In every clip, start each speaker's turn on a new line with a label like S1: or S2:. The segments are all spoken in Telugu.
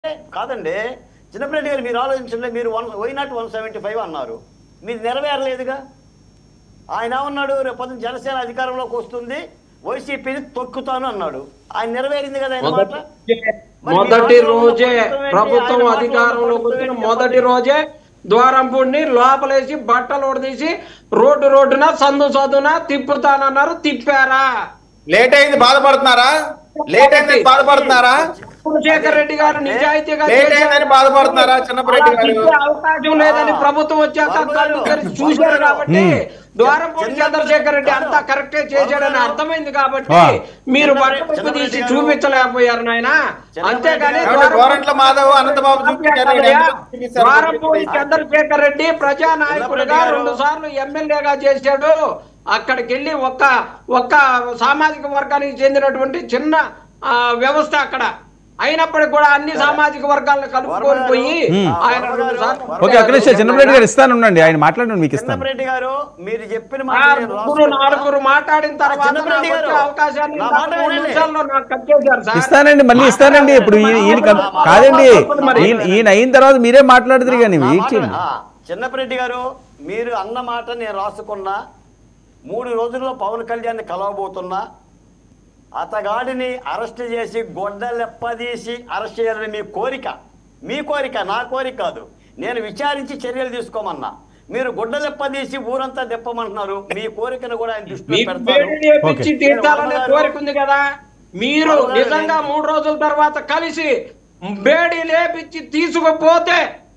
S1: కాదండి చిన్నప్పటి గారు మీరు ఆలోచించండి మీరు one why not one seventy five అన్నారు మీది నెరవేరలేదుగా ఆయన ఏమన్నాడు రేపు పొద్దున్న జనసేన అధికారంలోకి వస్తుంది వైసీపీని తొక్కుతాను అన్నాడు ఆయన నెరవేరింది కదా ఆయన మాట
S2: మొదటి రోజే ప్రభుత్వం అధికారంలోకి వచ్చిన మొదటి రోజే ద్వారంపూడిని లోపలేసి బట్టలు ఉడదీసి రోడ్డు రోడ్డున సందు సదున తిప్పుతానన్నారు తిప్పారా
S3: లేట్ అయింది బాధపడుతున్నారా లేట్ అయింది బాధపడుతున్నారా
S2: చంద్రశేఖర్ రెడ్డి గారు నిజాయితీగా
S3: లేట్
S2: చేశారు.
S3: అయిందని బాధపడుతున్నారా చిన్నప్పరెడ్డి
S2: అలా
S3: గారు
S2: తిప్పే అవకాశం లేదని ప్రభుత్వం వచ్చాక కళ్ళు తెరిచి చూశారు కాబట్టి ద్వారంపూడి చంద్రశేఖర్ రెడ్డి అంతా కరెక్టే చేశాడని అర్థమైంది కాబట్టి
S4: ఆ.
S2: మీరు బట్టలు తీసి చూపించలేకపోయారు నాయన అంతేగాని
S3: ఏమండి,
S2: ద్వారం-
S3: గోరంట్ల మాధవ్ అనంతబాబు చూపించారు ఈయన ఎందుకు చూపించారు?
S2: ద్వారంపూడి చంద్రశేఖర్ రెడ్డి ప్రజానాయకుడిగా రెండు సార్లు ఎమ్మెల్యేగా చేశాడు అక్కడికి వెళ్ళి ఒక్క ఒక్క సామాజిక వర్గానికి చెందినటువంటి చిన్న ఆ, వ్యవస్థ అక్కడ అయినప్పటికీ కూడా అన్ని సామాజిక వర్గాలను కలుపుకొని పోయి ఆయన రెండు సార్లు
S4: ఓకే అక్కడ చిన్నప్పటి గారు ఇస్తాను ఉండండి ఆయన మాట్లాడండి మీకు ఇస్తాను
S1: చిన్నప్పరెడ్డి గారు మీరు చెప్పిన
S2: ఆ
S1: మాట నేను
S2: ముగ్గురు
S1: రాసుకున్నా.
S2: నాలుగురు మాట్లాడిన తర్వాత
S1: చిన్నప్పటి
S2: నాకు వచ్చే
S1: గారు,
S2: అవకాశాన్ని
S1: నా
S2: నాకు
S1: మాట
S2: మూడు
S1: వినండి.
S2: నిమిషాల్లో నాకు కట్ చేశారు సార్
S4: ఇస్తానండి మళ్ళీ ఇస్తానండి ఇప్పుడు ఈయన ఈయన కం- కాదండి ఈయన ఈయన అయిన తర్వాత మీరే మాట్లాడుతురు కానీ
S1: నా
S4: వెయిట్
S1: మాట-
S4: చేయండి
S1: ఆ, చిన్నప్పరెడ్డి గారు మీరు అన్న మాట నేను రాసుకున్నా మూడు రోజుల్లో పవన్ కళ్యాణ్ కలవబోతున్నా అతగాడిని అరెస్ట్ చేసి గొడ్డలెప్పదీసి అరెస్ట్ చేయాలని మీ కోరిక మీ కోరిక నా కోరిక కాదు నేను విచారించి చర్యలు తీసుకోమన్నా మీరు గుడ్డలెప్పదీసి ఊరంతా దెప్పమంటున్నారు మీ కోరికను కూడా ఆయన దృష్టిలో
S2: మీకు
S1: పెడతారు
S2: వేడి చేపించి
S4: ఓకే.
S2: తీర్చాలనే కోరిక ఉంది కదా మీరు నిజంగా మూడు రోజుల తర్వాత కలిసి బేడి లేపించి తీసుకుపోతే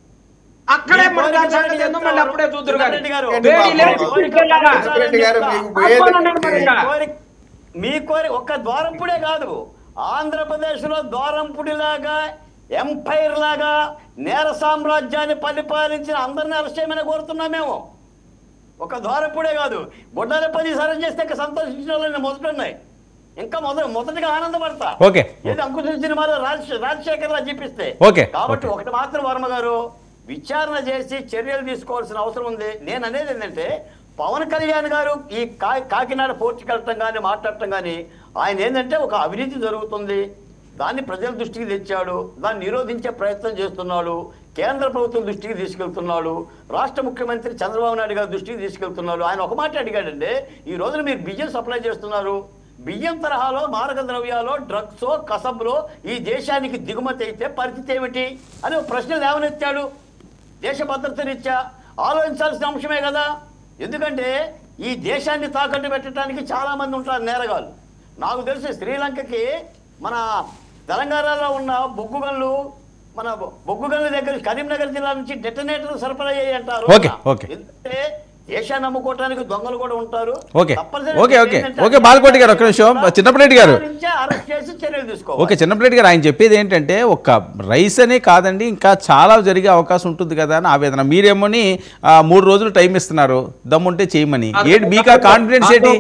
S2: అక్కడే
S1: మీ
S2: మన
S1: కోరిక
S2: దాని సంగతి
S1: ఏంటో
S2: ఏందో మళ్ళీ అప్పుడే చూద్దరు కానీ
S1: చిన్నరెడ్డి గారు,
S2: బేడి లేపి
S3: పాపం.
S2: తీసుకెళ్ళాలా?
S3: చిన్నరెడ్డి గారు మీకు
S2: తప్పకుండా మరి ఇంకా.
S1: మీ కోరిక మీ కోరిక ఒక్క ద్వారంపుడే కాదు ఆంధ్రప్రదేశ్లో ద్వారంపుడిలాగా ఎంపైర్ లాగా నేర సామ్రాజ్యాన్ని పరిపాలించిన అందరిని అరెస్ట్ చేయమని కోరుతున్నాం మేము ఒక ద్వారపుడే కాదు గుడ్డల పది సరం చేస్తే ఇంకా సంతోషించిన వాళ్ళు మొదలున్నాయి ఇంకా మొదటి మొదటిగా ఆనందపడతా
S4: ఓకే.
S1: ఏది అంకుశ సినిమాలో రాజ రాజశేఖర్ రావు చూపిస్తే
S4: ఓకే.
S1: కాబట్టి
S4: ఓకే.
S1: ఒకటి మాత్రం వర్మ గారు విచారణ చేసి చర్యలు తీసుకోవాల్సిన అవసరం ఉంది నేను అనేది ఏంటంటే పవన్ కళ్యాణ్ గారు ఈ కా కాకినాడ పోర్టుకి వెళ్ళటం కానీ మాట్లాడటం కానీ ఆయన ఏంటంటే ఒక అవినీతి జరుగుతుంది దాన్ని ప్రజల దృష్టికి తెచ్చాడు దాన్ని నిరోధించే ప్రయత్నం చేస్తున్నాడు కేంద్ర ప్రభుత్వం దృష్టికి తీసుకెళ్తున్నాడు రాష్ట్ర ముఖ్యమంత్రి చంద్రబాబు నాయుడు గారి దృష్టికి తీసుకెళ్తున్నాడు ఆయన ఒక మాట అడిగాడండి ఈ రోజున మీరు బియ్యం సప్లై చేస్తున్నారు బియ్యం తరహాలో మారక ద్రవ్యాలు డ్రగ్స్ కసబ్లో ఈ దేశానికి దిగుమతి అయితే పరిస్థితి ఏమిటి అని ఒక ప్రశ్న లేవనెత్తాడు దేశ భద్రతనిచ్చా ఆలోచించాల్సిన అంశమే కదా ఎందుకంటే ఈ దేశాన్ని తాకట్టు పెట్టడానికి చాలా మంది ఉంటారు నేరగాళ్ళు నాకు తెలిసి శ్రీలంకకి మన తెలంగాణలో ఉన్న బొగ్గు గనులు మన బొగ్గు గనుల దగ్గర కరీంనగర్ జిల్లా నుంచి డెటనేటర్ సరఫరా అయ్యాయి అంటారు
S4: ఓకే, ఓకే.
S1: ఎందుకంటే దేశాన్ని నమ్ముకోవటానికి దొంగలు కూడా ఉంటారు
S4: ఓకే
S1: తప్పనిసరిగా
S4: ఓకే ఓకే
S1: ఏంటంటే
S4: ఓకే బాలకోటి గారు ఒక్క నిమిషం చిన్నప్పటి గారు
S1: విచారించే అరెస్ట్ చేసి చర్యలు తీసుకోవాలి
S4: ఓకే చిన్నప్పటి గారు ఆయన చెప్పేది ఏంటంటే ఒక రైస్ అనే కాదండి ఇంకా చాలా జరిగే అవకాశం ఉంటుంది కదా అని ఆవేదన మీరేమోని ఆ, మూడు రోజులు టైం ఇస్తున్నారు దమ్ముంటే చేయమని ఏంటి మీకు ఆ కాన్ఫిడెన్స్ ఏంటి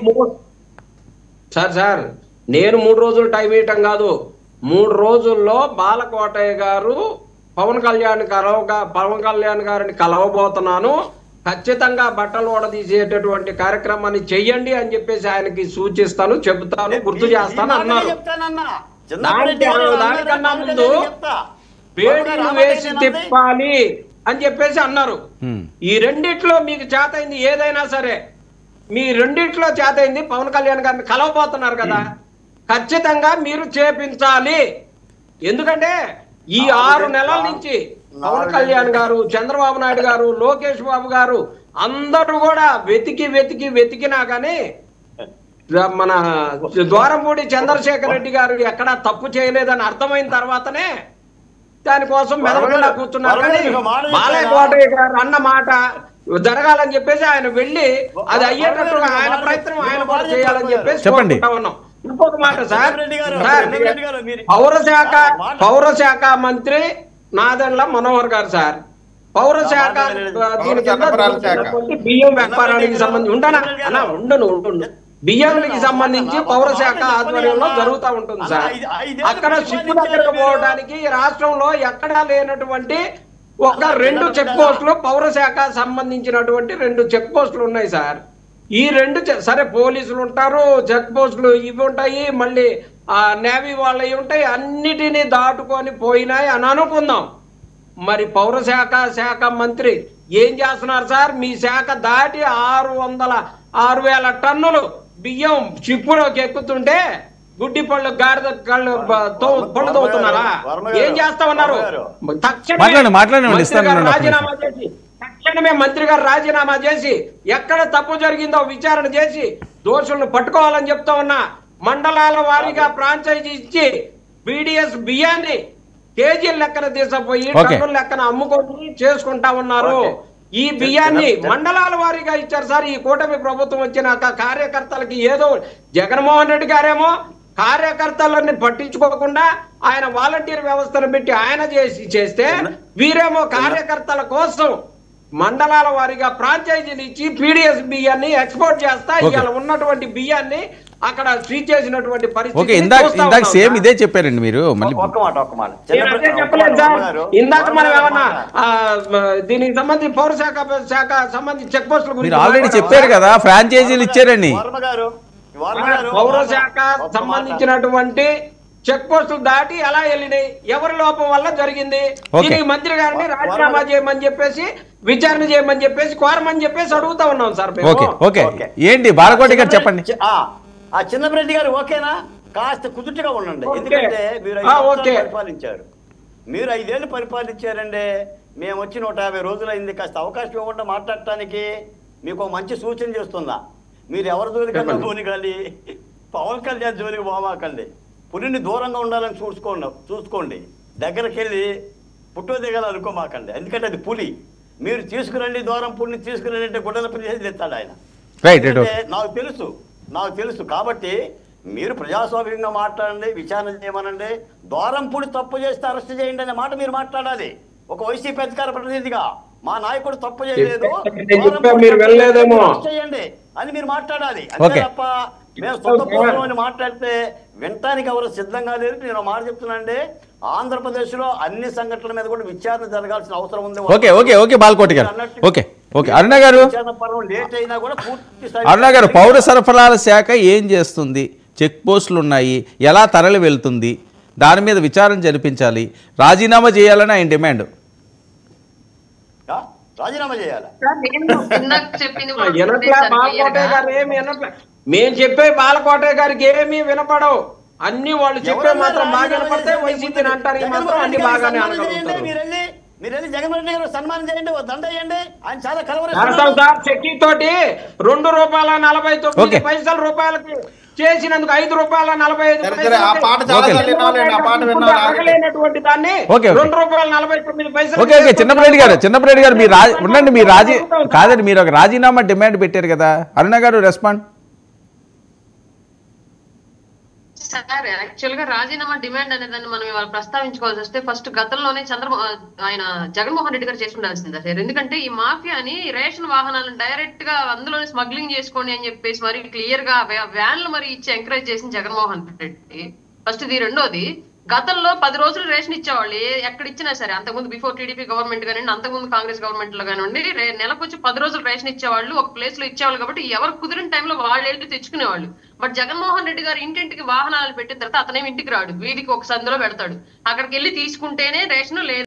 S2: సార్ సార్ నేను మూడు రోజులు టైం ఇవ్వటం కాదు మూడు రోజుల్లో బాలకోటయ్య గారు పవన్ కళ్యాణ్ కలవగా పవన్ కళ్యాణ్ గారిని కలవబోతున్నాను ఖచ్చితంగా బట్టలు ఓడదీసేటటువంటి కార్యక్రమాన్ని చెయ్యండి అని చెప్పేసి ఆయనకి సూచిస్తాను చెబుతాను గుర్తు చేస్తాను
S1: ఈ మాట
S2: అన్నారు
S1: చెప్తానన్నా.
S2: దానికి
S1: చిన్నప్పటి గారు
S2: దానికన్నా
S1: అన్నారు
S2: ముందు
S1: కాబట్టి నేను చెప్తా.
S2: వేడిని వేసి తిప్పాలి అని చెప్పేసి అన్నారు
S4: హ్మ్.
S2: ఈ రెండిట్లో మీకు చేతైంది ఏదైనా సరే మీ రెండిట్లో చేతైంది పవన్ కళ్యాణ్ గారిని కలవబోతున్నారు కదా ఖచ్చితంగా మీరు చేపించాలి ఎందుకంటే ఈ ఆరు నెలల నుంచి పవన్ కళ్యాణ్ గారు చంద్రబాబు నాయుడు గారు లోకేష్ బాబు గారు అందరూ కూడా వెతికి వెతికి వెతికినా కానీ మన ద్వారంపూడి చంద్రశేఖర్ రెడ్డి గారు ఎక్కడా తప్పు చేయలేదని అర్థమైన తర్వాతనే దానికోసం మెదలకుండా కూర్చున్నారు కానీ
S1: వరవయ్య, ఒక మాట చెప్పారా?
S2: బాలయ్య కోటయ్య గారు అన్న మాట జరగాలని చెప్పేసి ఆయన వెళ్ళి అది అయ్యేటట్టుగా ఆయన ప్రయత్నం ఆయన కూడా చేయాలని చెప్పేసి
S4: చెప్పండి.
S2: కోరుకుంటా ఉన్నాం ఇంకొక మాట సార్
S1: రెడ్డి గారు,
S2: సార్,
S1: రెడ్డి గారు, మీరు-
S2: పౌర శాఖ
S1: మాట-
S2: పౌర శాఖ మంత్రి నాదెండ్ల మనోహర్ గారు సార్ పౌర శాఖ
S1: మాట వినండి.
S2: ఆ, దీని కింద
S3: సరఫరాల శాఖ.
S2: జరుగుతున్నటువంటి బియ్యం వ్యాపారానికి సంబంధించి ఉండనా అన్నా ఉండను ఉండను బియ్యానికి సంబంధించి పౌర శాఖ ఆధ్వర్యంలో జరుగుతూ ఉంటుంది సార్ అక్కడ షిప్ దగ్గరకు పోవడానికి ఈ రాష్ట్రంలో ఎక్కడా లేనటువంటి ఒక రెండు చెక్ పోస్టులు పౌర శాఖ సంబంధించినటువంటి రెండు చెక్ పోస్టులు ఉన్నాయి సార్ ఈ రెండు చే- సరే పోలీసులు ఉంటారు చెక్ పోస్టులు ఇవి ఉంటాయి మళ్ళీ ఆ నేవీ వాళ్ళవి ఉంటాయి అన్నిటినీ దాటుకొని పోయినాయి అని అనుకుందాం మరి పౌర శాఖ శాఖ మంత్రి ఏం చేస్తున్నారు సార్ మీ శాఖ దాటి ఆరు వందల ఆరు వేల టన్నులు బియ్యం షిప్పులోకి ఎక్కుతుంటే గుడ్డి పళ్ళు గాడిద కళ్ళు బ- తో- పళ్ళు తవ్వుతున్నారా
S1: వర్మ గారు,
S2: ఏం చేస్తా ఉన్నారు
S1: వర్మ గారు.
S2: తక్షణమే
S4: మాట్లాడండి, మాట్లాడండి,
S2: మంత్రి
S4: ఇస్తాను
S2: గారు
S4: నేను ఒక
S2: రాజీనామా చేసి తక్షణమే మంత్రి గారు రాజీనామా చేసి ఎక్కడ తప్పు జరిగిందో విచారణ చేసి దోషులను పట్టుకోవాలని చెప్తా ఉన్నా మండలాల వారీగా ఫ్రాంచైజీ ఇచ్చి బీడీఎస్ బియ్యాన్ని కేజీల లెక్కన తీసుకుపోయి
S4: Okay.
S2: టన్నుల లెక్కన అమ్ముకొని చేసుకుంటా ఉన్నారు
S1: Okay.
S2: ఈ బియ్యాన్ని
S1: చిన్న-
S2: మండలాల వారీగా ఇచ్చారు సార్ ఈ కూటమి ప్రభుత్వం వచ్చినాక కార్యకర్తలకి ఏదో జగన్మోహన్ రెడ్డి గారేమో కార్యకర్తలని పట్టించుకోకుండా ఆయన వాలంటీర్ వ్యవస్థను పెట్టి ఆయన చేసి చేస్తే వీరేమో కార్యకర్తల కోసం మండలాల వారీగా ఫ్రాంచైజీలు ఇచ్చి పీడిఎస్ బియ్యాన్ని ఎక్స్పోర్ట్ చేస్తా
S4: Okay.
S2: ఇవాళ ఉన్నటువంటి బియ్యాన్ని అక్కడ సీజ్ చేసినటువంటి
S4: ఓకే
S2: పరిస్థితి
S4: ఇందాక
S2: చూస్తా
S4: ఇందాక
S2: ఉన్నాం
S4: సేమ్
S2: సార్.
S4: ఇదే చెప్పారండి మీరు మళ్ళీ
S1: ఒక్క మాట ఒక్క మాట
S2: నేను అదే
S1: చిన్న-
S2: చెప్పలేదు
S1: ఒక్క
S2: సార్
S1: మాట, గారు.
S2: ఇందాక మనం
S1: వర్మ గారు
S2: ఏమన్నా
S1: మాట.
S2: ఆ, మ- దీనికి సంబంధించి పౌర శాఖ శాఖ సంబంధించి చెక్ పోస్టుల గురించి
S4: మీరు ఆల్రెడీ
S2: మాట్లాడారా?
S4: చెప్పారు కదా ఫ్రాంచైజీలు ఇచ్చారండి
S1: వర్మ గారు వర్మ గారు
S2: పౌర
S1: ఒక్క
S2: శాఖ
S1: మాట.
S2: సంబంధించినటువంటి చెక్ పోస్టులు దాటి ఎలా వెళ్ళినాయి ఎవరి లోపం వల్ల జరిగింది
S4: ఓకే.
S2: దీనికి మంత్రి గారిని రాజీనామా చేయమని చెప్పేసి విచారణ చేయమని చెప్పేసి కోరమని చెప్పేసి అడుగుతా ఉన్నాం సార్ మేము.
S4: Okay okay
S1: okay.
S4: ఏంటి బాలకోటి గారు చెప్పండి
S1: చి- ఆ, ఆ చిన్నప్రెడ్డి గారు ఓకేనా కాస్త కుదుటగా ఉండండి
S2: ఓకే.
S1: ఎందుకంటే మీరు ఐదు
S2: ఆ,
S1: సంవత్సరాలు
S2: ఓకే.
S1: పరిపాలించారు మీరు ఐదేళ్ళు పరిపాలించారండి మేము వచ్చి నూట యాభై రోజులైంది కాస్త అవకాశం ఇవ్వకుండా మాట్లాడటానికి మీకు ఒక మంచి సూచన చేస్తుందా మీరు ఎవరి జోలికన్నా
S2: చెప్పండి.
S1: పోని కానీ పవన్ కళ్యాణ్ జోలికి పోమాకండి పులిని దూరంగా ఉండాలని చూసుకోండి చూసుకోండి దగ్గరికి వెళ్ళి పుట్టో దిగాలి అనుకోమాకండి ఎందుకంటే అది పులి మీరు తీసుకురండి దూరం పులిని తీసుకురండి అంటే గుడ్డల ప్రదేశం తెస్తాడు ఆయన
S4: రైట్ రైట్
S1: అంటే నాకు తెలుసు నాకు తెలుసు కాబట్టి మీరు ప్రజాస్వామ్యంగా మాట్లాడండి విచారణ చేయమనండి ద్వారంపూడి తప్పు చేస్తే అరెస్ట్ చేయండి అనే మాట మీరు మాట్లాడాలి ఒక వైసీపీ అధికార ప్రతినిధిగా మా నాయకుడు తప్పు చేయలేదు
S2: నేను చెప్పా,
S1: ద్వారంపూడి
S2: మీరు
S1: తప్పు
S2: వెళ్ళలేదేమో.
S1: చేస్తే అరెస్ట్ చేయండి అని మీరు మాట్లాడాలి అంతే
S4: ఓకే.
S1: తప్ప మేము సొంత కోసం అని మాట్లాడితే వినటానికి ఎవరు సిద్ధంగా లేరు నేను ఒక మాట చెప్తున్నానండి ఆంధ్రప్రదేశ్లో అన్ని సంఘటనల మీద కూడా విచారణ జరగాల్సిన అవసరం ఉంది
S4: ఓకే ఓకే ఓకే బాలకోటి గారు ఓకే ఓకే అరుణ గారు
S1: విచారణ పర్వం లేట్ అయినా కూడా పూర్తి స్థాయిలో
S4: అరుణ గారు పౌర సరఫరాల శాఖ ఏం చేస్తుంది చెక్ పోస్టులు ఉన్నాయి ఎలా తరలి వెళ్తుంది దాని మీద విచారణ జరిపించాలి రాజీనామా చేయాలని ఆయన డిమాండ్
S1: ఆ? రాజీనామా చేయాలి
S5: సార్, నేను ఇందాక చెప్పింది కూడా ఒకటే
S2: వినట్లే
S5: సార్
S2: బాలకోటయ్య
S5: clear గా.
S2: గారు ఏమి వినట్లే మేము చెప్పే బాలకోటయ్య గారికి ఏమీ వినపడవు అన్ని వాళ్ళు చెప్పే
S1: ఎవరన్నా
S2: మాత్రం బాగా
S1: రాజీనామా
S2: వినపడితే
S1: చేస్తే
S2: వైసీపీని అంటారు ఈ మాత్రం
S1: జగన్మోహన్
S2: అన్ని
S1: రెడ్డి
S2: బాగానే
S1: గారికి సన్మానం చేయండి.
S2: అనగలుగుతారు
S1: మీరు వెళ్ళి మీరు వెళ్ళి జగన్మోహన్ రెడ్డి గారు సన్మానం చేయండి ఓ దండ వేయండి ఆయన చాలా
S2: చేస్తాం
S1: కలవరిస్తున్నారు
S2: సార్ చెక్కి తోటి రెండు రూపాయల నలభై తొమ్మిది
S4: ఓకే.
S2: పైసల రూపాయలకి చేసినందుకు ఐదు రూపాయల నలభై ఐదు
S3: సరే, సరే, ఆ పాట చాలా
S4: ఓకే.
S3: సార్లు వినాలండి, ఆ పాట వినాలి.
S2: అడగలేనటువంటి దాన్ని
S4: ఓకే, ఓకే.
S2: రెండు రూపాయల నలభై తొమ్మిది పైసలు
S4: ఓకే ఓకే చిన్నప్పరెడ్డి గారు చిన్నప్పరెడ్డి గారు మీరు రాజీ ఉండండి మీరు రాజీ కాదండి మీరు ఒక రాజీనామా డిమాండ్ పెట్టారు కదా అరుణ గారు రెస్పాండ్
S5: సార్ యాక్చువల్ గా రాజీనామా డిమాండ్ అనే దాన్ని మనం ఇవాళ ప్రస్తావించుకోవాల్సి వస్తే ఫస్ట్ గతంలోనే చంద్రమో ఆయన జగన్మోహన్ రెడ్డి గారు చేసి ఉండాల్సిందే సార్ ఎందుకంటే ఈ మాఫియాని రేషన్ వాహనాలను డైరెక్ట్ గా అందులోనే స్మగ్లింగ్ చేసుకోండి అని చెప్పేసి మరి క్లియర్ గా వ్యా- వ్యాన్లు మరి ఇచ్చి ఎంకరేజ్ చేసిన జగన్మోహన్ రెడ్డి ఫస్ట్ ఇది రెండోది గతంలో పది రోజులు రేషన్ ఇచ్చేవాళ్ళు ఏ- ఎక్కడ ఇచ్చినా సరే అంతకుముందు బిఫోర్ టీడీపీ గవర్నమెంట్ కానివ్వండి అంతకుముందు కాంగ్రెస్ గవర్నమెంట్ లో కానివ్వండి రే- నెలకు వచ్చి పది రోజులు రేషన్ ఇచ్చేవాళ్ళు ఒక ప్లేస్ లో ఇచ్చేవాళ్ళు కాబట్టి ఎవరు కుదిరిన టైంలో వాళ్ళు వెళ్ళి తెచ్చుకునేవాళ్ళు బట్ జగన్మోహన్ రెడ్డి గారు ఇంటింటికి వాహనాలు పెట్టిన తర్వాత అతనేమి ఇంటికి రాడు వీధికి ఒక సందులో పెడతాడు అక్కడికి వెళ్ళి తీసుకుంటేనే రేషన్ లేదు